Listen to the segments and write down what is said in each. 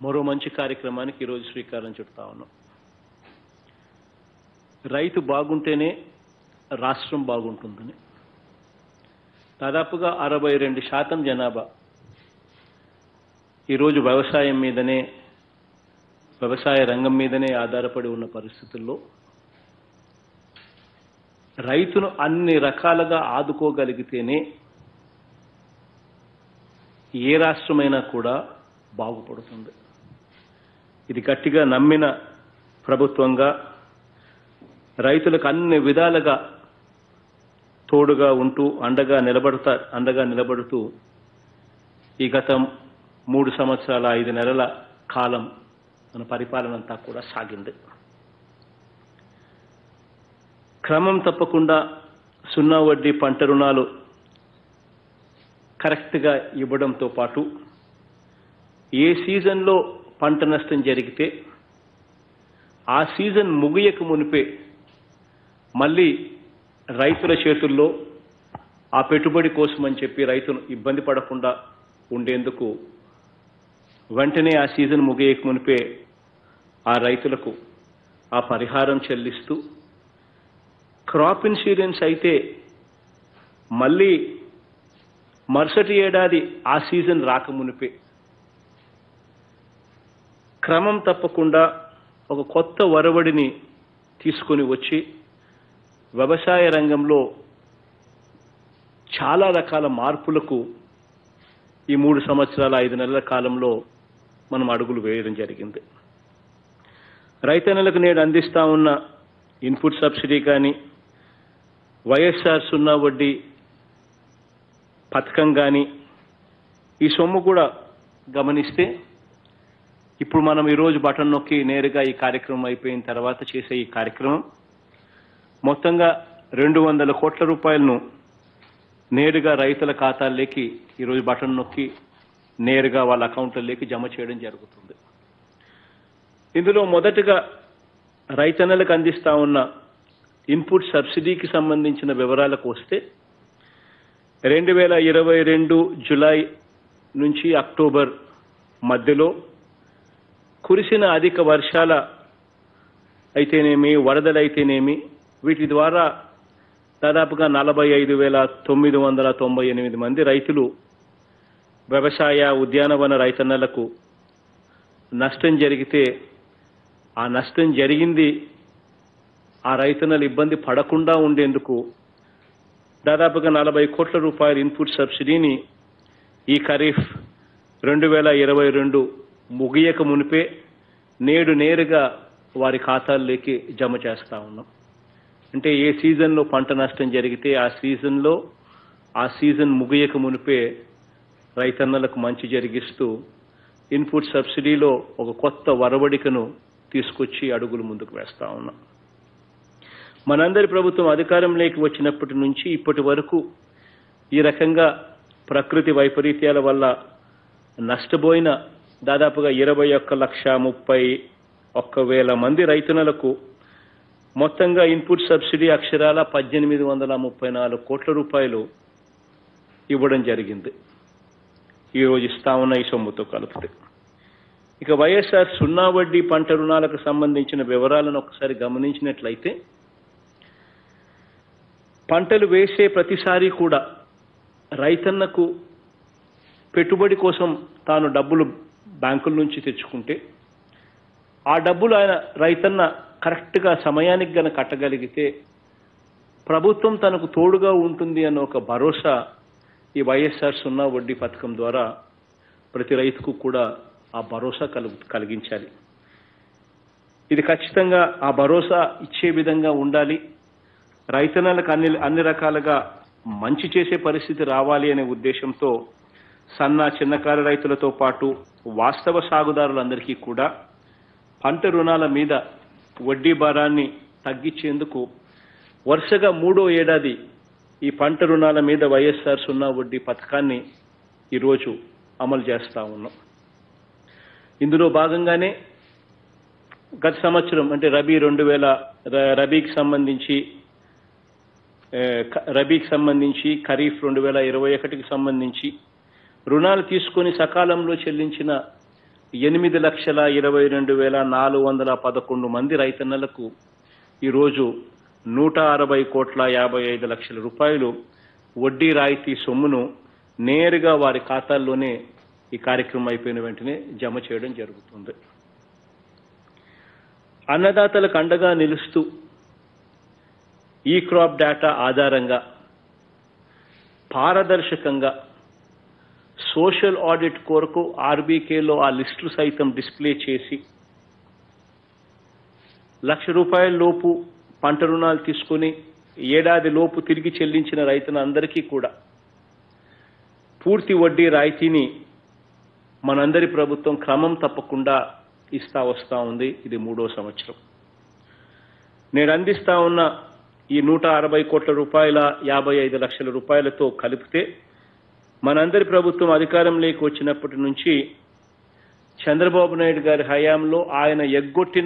మరో మంచి కార్యక్రమానికి ఈరోజు శ్రీకారం చుడతా ఉన్నాం రైతు బాగుంటేనే రాష్ట్రం బాగుంటుందని దాదాపుగా అరవై రెండు శాతం జనాభా ఈరోజు వ్యవసాయం మీదనే వ్యవసాయ రంగం మీదనే ఆధారపడి ఉన్న పరిస్థితుల్లో రైతును అన్ని రకాలుగా ఆదుకోగలిగితేనే ఏ రాష్ట్రమైనా కూడా బాగుపడుతుంది ఇది గట్టిగా నమ్మిన ప్రభుత్వంగా రైతులకు అన్ని విధాలుగా తోడుగా ఉంటూ అండగా నిలబడతా అండగా నిలబడుతూ ఈ గత మూడు సంవత్సరాల ఐదు నెలల కాలం మన పరిపాలన అంతా కూడా సాగింది క్రమం తప్పకుండా సున్నా వడ్డీ పంట రుణాలు కరెక్ట్గా ఇవ్వడంతో పాటు ఏ సీజన్లో పంట నష్టం జరిగితే ఆ సీజన్ ముగియక మునిపే మళ్ళీ రైతుల చేతుల్లో ఆ పెట్టుబడి కోసం అని చెప్పి రైతును ఇబ్బంది పడకుండా ఉండేందుకు వెంటనే ఆ సీజన్ ముగియక మునిపే ఆ రైతులకు ఆ పరిహారం చెల్లిస్తూ క్రాప్ ఇన్సూరెన్స్ అయితే మళ్ళీ మరుసటి ఏడాది ఆ సీజన్ రాకమునిపే క్రమం తప్పకుండా ఒక కొత్త వరవడిని తీసుకొని వచ్చి వ్యవసాయ రంగంలో చాలా రకాల మార్పులకు ఈ మూడు సంవత్సరాల ఐదు నెలల కాలంలో మనం అడుగులు వేయడం జరిగింది రైతన్నలకు నేడు అందిస్తా ఉన్న ఇన్పుట్ సబ్సిడీ కానీ వైఎస్ఆర్ సున్నా వడ్డీ పథకం కానీ ఈ సొమ్ము కూడా గమనిస్తే ఇప్పుడు మనం ఈరోజు బటన్ నొక్కి నేరుగా ఈ కార్యక్రమం అయిపోయిన తర్వాత చేసే ఈ కార్యక్రమం మొత్తంగా రెండు వందల కోట్ల రూపాయలను నేరుగా రైతుల ఖాతాల్లోకి ఈరోజు బటన్ నొక్కి నేరుగా వాళ్ళ అకౌంట్లలోకి జమ చేయడం జరుగుతుంది ఇందులో మొదటగా రైతన్నలకు అందిస్తా ఉన్న ఇన్పుట్ సబ్సిడీకి సంబంధించిన వివరాలకు వస్తే రెండు వేల ఇరవై రెండు జులై నుంచి అక్టోబర్ మధ్యలో కురిసిన అధిక వర్షాల అయితేనేమి వరదలైతేనేమి వీటి ద్వారా దాదాపుగా నలభై ఐదు వేల తొమ్మిది వందల తొంభై ఎనిమిది మంది రైతులు వ్యవసాయ ఉద్యానవన రైతన్నలకు నష్టం జరిగితే ఆ నష్టం జరిగింది ఆ రైతన్నలు ఇబ్బంది పడకుండా ఉండేందుకు దాదాపుగా నలభై కోట్ల రూపాయల ఇన్పుట్ సబ్సిడీని ఈ ఖరీఫ్ రెండు వేల ఇరవై రెండు ముగియక మునిపే నేడు నేరుగా వారి ఖాతాల్లోకి జమ చేస్తా ఉన్నాం అంటే ఏ సీజన్లో పంట నష్టం జరిగితే ఆ సీజన్లో ఆ సీజన్ ముగియక మునిపే రైతన్నలకు మంచి జరిగిస్తూ ఇన్పుట్ సబ్సిడీలో ఒక కొత్త వరవడికను తీసుకొచ్చి అడుగులు ముందుకు వేస్తా ఉన్నాం మనందరి ప్రభుత్వం అధికారంలోకి వచ్చినప్పటి నుంచి ఇప్పటి వరకు ఈ రకంగా ప్రకృతి వైపరీత్యాల వల్ల నష్టపోయిన దాదాపుగా ఇరవై ఒక్క లక్ష ముప్పై ఒక్క వేల మంది రైతులకు మొత్తంగా ఇన్పుట్ సబ్సిడీ అక్షరాల పద్దెనిమిది వందల ముప్పై నాలుగు కోట్ల రూపాయలు ఇవ్వడం జరిగింది ఈరోజు ఇస్తా ఉన్న ఈ సొమ్ముతో కలిపితే ఇక వైఎస్ఆర్ సున్నా వడ్డీ పంట రుణాలకు సంబంధించిన వివరాలను ఒకసారి గమనించినట్లయితే పంటలు వేసే ప్రతిసారి కూడా రైతన్నకు పెట్టుబడి కోసం తాను డబ్బులు బ్యాంకుల నుంచి తెచ్చుకుంటే ఆ డబ్బులు ఆయన రైతన్న కరెక్ట్గా సమయానికి గన కట్టగలిగితే ప్రభుత్వం తనకు తోడుగా ఉంటుంది అన్న ఒక భరోసా ఈ వైఎస్ఆర్ సున్నా వడ్డీ పథకం ద్వారా ప్రతి రైతుకు కూడా ఆ భరోసా కలుగు కలిగించాలి ఇది ఖచ్చితంగా ఆ భరోసా ఇచ్చే విధంగా ఉండాలి రైతన్నలకు అన్ని అన్ని రకాలుగా మంచి చేసే పరిస్థితి రావాలి అనే ఉద్దేశంతో సన్న చిన్నకారు రైతులతో పాటు వాస్తవ సాగుదారులందరికీ కూడా పంట రుణాల మీద వడ్డీ భారాన్ని తగ్గించేందుకు వరుసగా మూడో ఏడాది ఈ పంట రుణాల మీద వైఎస్ఆర్ సున్నా వడ్డీ పథకాన్ని ఈరోజు అమలు చేస్తా ఉన్నాం ఇందులో భాగంగానే గత సంవత్సరం అంటే రబీ రెండు వేల ర- రబీకి సంబంధించి ఏ, క- రబీకి సంబంధించి ఖరీఫ్ రెండు వేల ఇరవై ఒకటికి సంబంధించి రుణాలు తీసుకొని సకాలంలో చెల్లించిన ఎనిమిది లక్షల ఇరవై రెండు వేల నాలుగు వందల పదకొండు మంది రైతన్నలకు ఈరోజు నూట అరవై కోట్ల యాభై ఐదు లక్షల రూపాయలు వడ్డీ రాయితీ సొమ్మును నేరుగా వారి ఖాతాల్లోనే ఈ కార్యక్రమం అయిపోయిన వెంటనే జమ చేయడం జరుగుతుంది అన్నదాతలకు అండగా నిలుస్తూ ఈ క్రాప్ డేటా ఆధారంగా పారదర్శకంగా సోషల్ ఆడిట్ కొరకు ఆర్బీకేలో ఆ లిస్టులు సైతం డిస్ప్లే చేసి లక్ష రూపాయల లోపు పంట రుణాలు తీసుకుని ఏడాది లోపు తిరిగి చెల్లించిన రైతులందరికీ కూడా పూర్తి వడ్డీ రాయితీని మనందరి ప్రభుత్వం క్రమం తప్పకుండా ఇస్తా వస్తా ఉంది ఇది మూడో సంవత్సరం నేను అందిస్తా ఉన్న ఈ నూట అరవై కోట్ల రూపాయల యాభై ఐదు లక్షల రూపాయలతో కలిపితే మనందరి ప్రభుత్వం అధికారంలోకి వచ్చినప్పటి నుంచి చంద్రబాబు నాయుడు గారి హయాంలో ఆయన ఎగ్గొట్టిన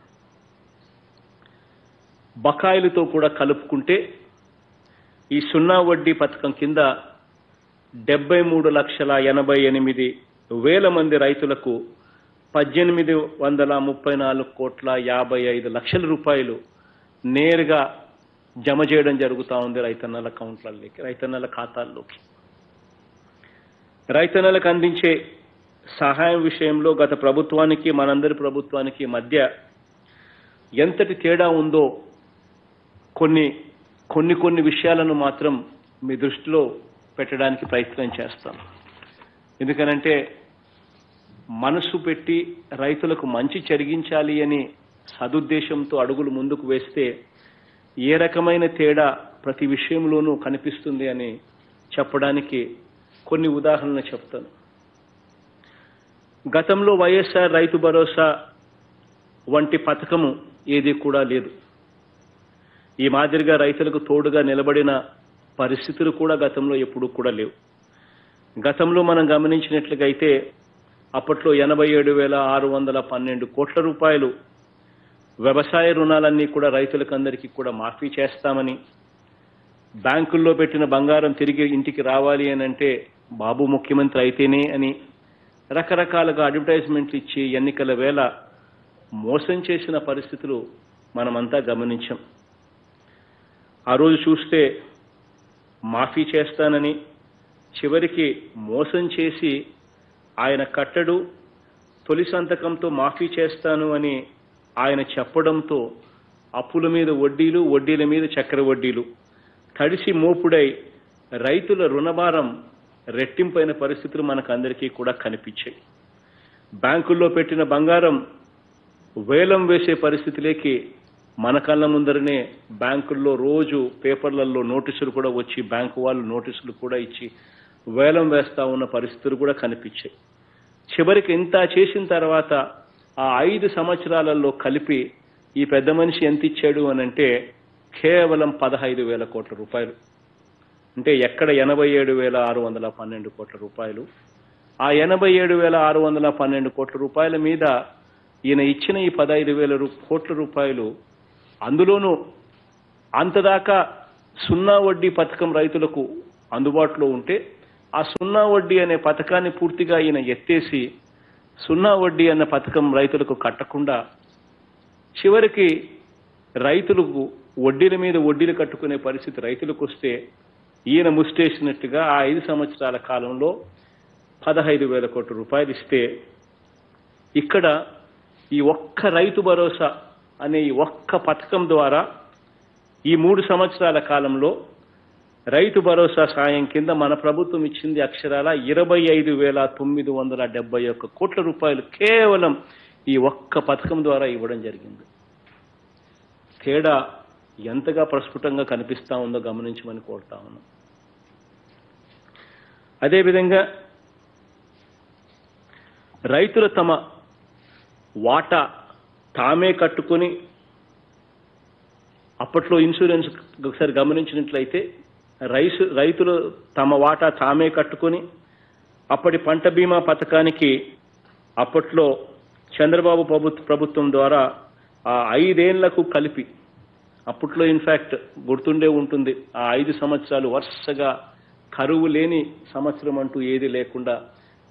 బకాయిలతో కూడా కలుపుకుంటే ఈ సున్నా వడ్డీ పథకం కింద డెబ్బై మూడు లక్షల ఎనభై ఎనిమిది వేల మంది రైతులకు పద్దెనిమిది వందల ముప్పై నాలుగు కోట్ల యాభై ఐదు లక్షల రూపాయలు నేరుగా జమ చేయడం జరుగుతూ ఉంది రైతన్నల అకౌంట్లలోకి రైతన్నల ఖాతాల్లోకి రైతన్నలకు అందించే సహాయం విషయంలో గత ప్రభుత్వానికి మనందరి ప్రభుత్వానికి మధ్య ఎంతటి తేడా ఉందో కొన్ని కొన్ని కొన్ని విషయాలను మాత్రం మీ దృష్టిలో పెట్టడానికి ప్రయత్నం చేస్తాం ఎందుకనంటే మనసు పెట్టి రైతులకు మంచి జరిగించాలి అని సదుద్దేశంతో అడుగులు ముందుకు వేస్తే ఏ రకమైన తేడా ప్రతి విషయంలోనూ కనిపిస్తుంది అని చెప్పడానికి కొన్ని ఉదాహరణలు చెప్తాను గతంలో వైఎస్ఆర్ రైతు భరోసా వంటి పథకము ఏది కూడా లేదు ఈ మాదిరిగా రైతులకు తోడుగా నిలబడిన పరిస్థితులు కూడా గతంలో ఎప్పుడూ కూడా లేవు గతంలో మనం గమనించినట్లుగా అయితే అప్పట్లో ఎనభై ఏడు వేల ఆరు వందల పన్నెండు కోట్ల రూపాయలు వ్యవసాయ రుణాలన్నీ కూడా రైతులకు అందరికీ కూడా మాఫీ చేస్తామని బ్యాంకుల్లో పెట్టిన బంగారం తిరిగి ఇంటికి రావాలి అని అంటే బాబు ముఖ్యమంత్రి అయితేనే అని రకరకాలుగా అడ్వర్టైజ్మెంట్లు ఇచ్చి ఎన్నికల వేళ మోసం చేసిన పరిస్థితులు మనమంతా గమనించాం ఆ రోజు చూస్తే మాఫీ చేస్తానని చివరికి మోసం చేసి ఆయన కట్టడు తొలి సంతకంతో మాఫీ చేస్తాను అని ఆయన చెప్పడంతో అప్పుల మీద వడ్డీలు వడ్డీల మీద చక్ర వడ్డీలు తడిసి మోపుడై రైతుల రుణభారం రెట్టింపైన పరిస్థితులు మనకు అందరికీ కూడా కనిపించాయి బ్యాంకుల్లో పెట్టిన బంగారం వేలం వేసే పరిస్థితిలోకి మన కళ్ళ ముందరనే బ్యాంకుల్లో రోజు పేపర్లలో నోటీసులు కూడా వచ్చి బ్యాంకు వాళ్ళు నోటీసులు కూడా ఇచ్చి వేలం వేస్తా ఉన్న పరిస్థితులు కూడా కనిపించాయి చివరికి ఇంత చేసిన తర్వాత ఆ ఐదు సంవత్సరాలలో కలిపి ఈ పెద్ద మనిషి ఎంత ఇచ్చాడు అని అంటే కేవలం పదహైదు వేల కోట్ల రూపాయలు అంటే ఎక్కడ ఎనభై ఏడు వేల ఆరు వందల పన్నెండు కోట్ల రూపాయలు ఆ ఎనభై ఏడు వేల ఆరు వందల పన్నెండు కోట్ల రూపాయల మీద ఈయన ఇచ్చిన ఈ పదహైదు వేల రూ- కోట్ల రూపాయలు అందులోనూ అంతదాకా సున్నా వడ్డీ పథకం రైతులకు అందుబాటులో ఉంటే ఆ సున్నా వడ్డీ అనే పథకాన్ని పూర్తిగా ఈయన ఎత్తేసి సున్నా వడ్డీ అన్న పథకం రైతులకు కట్టకుండా చివరికి రైతులకు వడ్డీల మీద వడ్డీలు కట్టుకునే పరిస్థితి రైతులకు వస్తే ఈయన ముస్టేసినట్టుగా ఆ ఐదు సంవత్సరాల కాలంలో పదహైదు వేల కోట్ల రూపాయలు ఇస్తే ఇక్కడ ఈ ఒక్క రైతు భరోసా అనే ఈ ఒక్క పథకం ద్వారా ఈ మూడు సంవత్సరాల కాలంలో రైతు భరోసా సాయం కింద మన ప్రభుత్వం ఇచ్చింది అక్షరాల ఇరవై ఐదు వేల తొమ్మిది వందల డెబ్బై ఒక్క కోట్ల రూపాయలు కేవలం ఈ ఒక్క పథకం ద్వారా ఇవ్వడం జరిగింది తేడా ఎంతగా ప్రస్ఫుటంగా కనిపిస్తా ఉందో గమనించమని కోరుతా ఉన్నాం అదేవిధంగా రైతులు తమ వాటా తామే కట్టుకొని అప్పట్లో ఇన్సూరెన్స్ ఒకసారి గమనించినట్లయితే రైసు రైతులు తమ వాటా తామే కట్టుకొని అప్పటి పంట బీమా పథకానికి అప్పట్లో చంద్రబాబు ప్రభుత్వ ప్రభుత్వం ద్వారా ఆ ఐదేళ్లకు కలిపి అప్పట్లో ఇన్ఫాక్ట్ గుర్తుండే ఉంటుంది ఆ ఐదు సంవత్సరాలు వరుసగా కరువు లేని సంవత్సరం అంటూ ఏది లేకుండా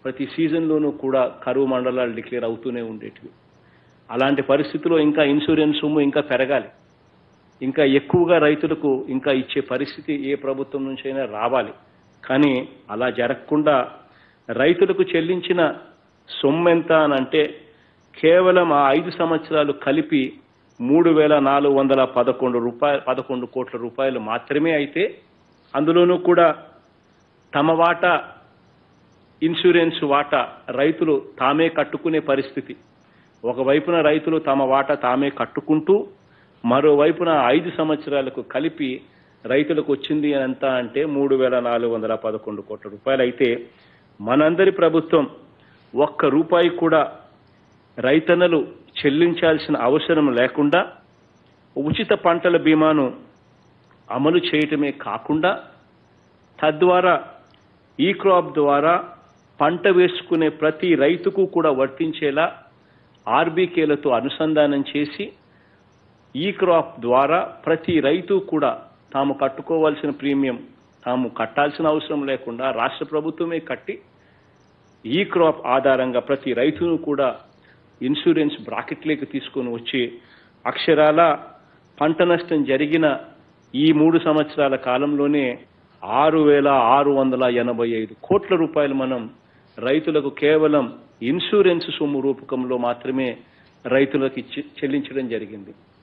ప్రతి సీజన్లోనూ కూడా కరువు మండలాలు డిక్లేర్ అవుతూనే ఉండేటివి అలాంటి పరిస్థితిలో ఇంకా ఇన్సూరెన్స్ సొమ్ము ఇంకా పెరగాలి ఇంకా ఎక్కువగా రైతులకు ఇంకా ఇచ్చే పరిస్థితి ఏ ప్రభుత్వం నుంచైనా రావాలి కానీ అలా జరగకుండా రైతులకు చెల్లించిన సొమ్ము ఎంత అని అంటే కేవలం ఆ ఐదు సంవత్సరాలు కలిపి మూడు వేల నాలుగు వందల పదకొండు రూపాయలు పదకొండు కోట్ల రూపాయలు మాత్రమే అయితే అందులోనూ కూడా తమ వాటా ఇన్సూరెన్స్ వాటా రైతులు తామే కట్టుకునే పరిస్థితి ఒకవైపున రైతులు తమ వాటా తామే కట్టుకుంటూ మరోవైపున ఐదు సంవత్సరాలకు కలిపి రైతులకు వచ్చింది ఎంత అంటే మూడు వేల నాలుగు వందల పదకొండు కోట్ల రూపాయలు అయితే మనందరి ప్రభుత్వం ఒక్క రూపాయి కూడా రైతన్నలు చెల్లించాల్సిన అవసరం లేకుండా ఉచిత పంటల బీమాను అమలు చేయటమే కాకుండా తద్వారా ఈ క్రాప్ ద్వారా పంట వేసుకునే ప్రతి రైతుకు కూడా వర్తించేలా ఆర్బీకేలతో అనుసంధానం చేసి ఈ క్రాప్ ద్వారా ప్రతి రైతు కూడా తాము కట్టుకోవాల్సిన ప్రీమియం తాము కట్టాల్సిన అవసరం లేకుండా రాష్ట్ర ప్రభుత్వమే కట్టి ఈ క్రాప్ ఆధారంగా ప్రతి రైతును కూడా ఇన్సూరెన్స్ బ్రాకెట్లోకి తీసుకొని వచ్చి అక్షరాల పంట నష్టం జరిగిన ఈ మూడు సంవత్సరాల కాలంలోనే ఆరు వేల ఆరు వందల ఎనభై ఐదు కోట్ల రూపాయలు మనం రైతులకు కేవలం ఇన్సూరెన్స్ సొమ్ము రూపకంలో మాత్రమే రైతులకు ఇచ్చి చెల్లించడం జరిగింది